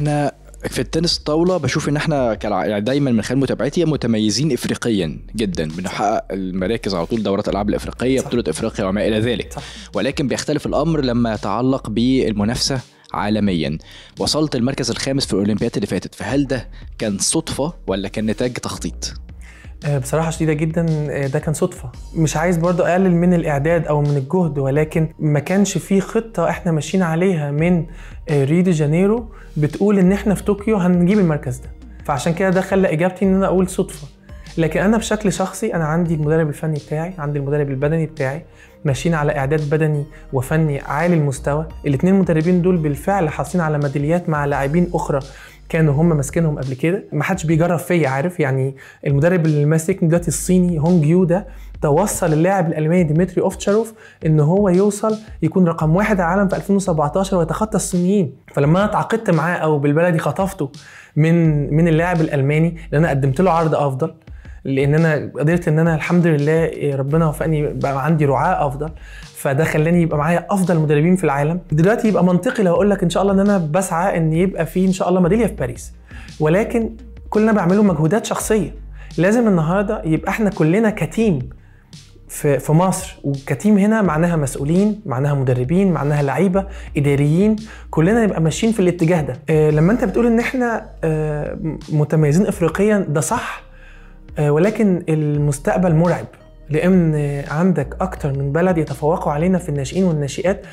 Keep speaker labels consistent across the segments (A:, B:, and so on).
A: احنا في التنس الطاولة بشوف ان احنا كالع... يعني دايما من خلال متابعتي متميزين افريقيا جدا بنحقق المراكز على طول دورات الالعاب الافريقية صح. بطولة افريقيا وما الى ذلك صح. ولكن بيختلف الامر لما يتعلق بالمنافسة عالميا وصلت المركز الخامس في الاولمبياد اللي فاتت فهل ده كان صدفة ولا كان نتاج تخطيط؟
B: آه، بصراحة شديدة جدا آه، ده كان صدفة مش عايز برضو أقلل من الإعداد أو من الجهد ولكن ما كانش في خطة إحنا ماشيين عليها من آه، ريو دي جانيرو بتقول إن إحنا في طوكيو هنجيب المركز ده فعشان كده ده خلى إجابتي إن أنا أقول صدفة لكن أنا بشكل شخصي أنا عندي المدرب الفني بتاعي عندي المدرب البدني بتاعي ماشيين على إعداد بدني وفني عالي المستوى الاثنين المدربين دول بالفعل حاصلين على ميداليات مع لاعبين أخرى كانوا هم ماسكينهم قبل كده ما حدش بيجرب فيا عارف يعني المدرب اللي ماسكني دلوقتي الصيني هونج يو ده توصل اللاعب الالماني ديمتري اوفتشاروف ان هو يوصل يكون رقم واحد على العالم في 2017 ويتخطى الصينيين فلما انا اتعاقدت معاه او بالبلدي خطفته من من اللاعب الالماني لان انا قدمت له عرض افضل لان انا قدرت ان انا الحمد لله ربنا وفقني بقى عندي رعاة افضل فده خلاني يبقى معايا افضل مدربين في العالم دلوقتي يبقى منطقي لو اقول لك ان شاء الله ان انا بسعى ان يبقى في ان شاء الله ميداليه في باريس ولكن كل اللي انا بعمله مجهودات شخصيه لازم النهارده يبقى احنا كلنا كتيم في في مصر وكتيم هنا معناها مسؤولين معناها مدربين معناها لعيبه اداريين كلنا نبقى ماشيين في الاتجاه ده آه لما انت بتقول ان احنا آه متميزين افريقيا ده صح آه ولكن المستقبل مرعب لان عندك اكتر من بلد يتفوقوا علينا في الناشئين والناشئات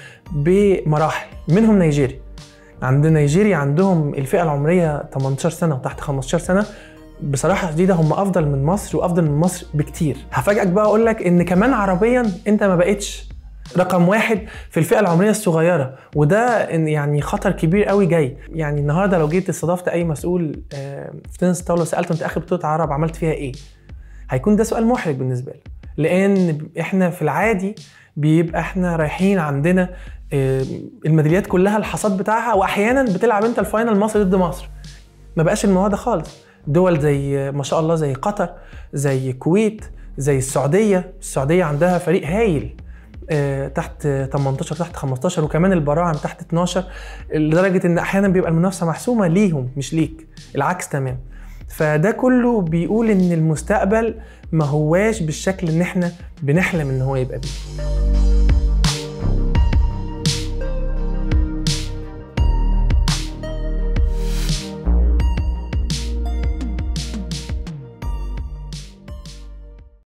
B: بمراحل منهم نيجيريا عند نيجيريا عندهم الفئه العمريه 18 سنه وتحت 15 سنه بصراحه شديده هم افضل من مصر وافضل من مصر بكتير هفاجئك بقى اقول لك ان كمان عربيا انت ما بقتش رقم واحد في الفئه العمريه الصغيره وده يعني خطر كبير قوي جاي يعني النهارده لو جيت استضفت اي مسؤول في تنس الطاوله وسالته انت اخر بطوله عرب عملت فيها ايه هيكون ده سؤال محرج بالنسبه له لان احنا في العادي بيبقى احنا رايحين عندنا الميداليات كلها الحصاد بتاعها واحيانا بتلعب انت الفاينل مصر ضد مصر ما بقاش الموضوع ده خالص دول زي ما شاء الله زي قطر زي الكويت زي السعوديه السعوديه عندها فريق هايل تحت 18 تحت 15 وكمان البراعم تحت 12 لدرجه ان احيانا بيبقى المنافسه محسومه ليهم مش ليك العكس تمام فده كله بيقول ان المستقبل ما هواش بالشكل ان احنا بنحلم ان هو يبقى بيه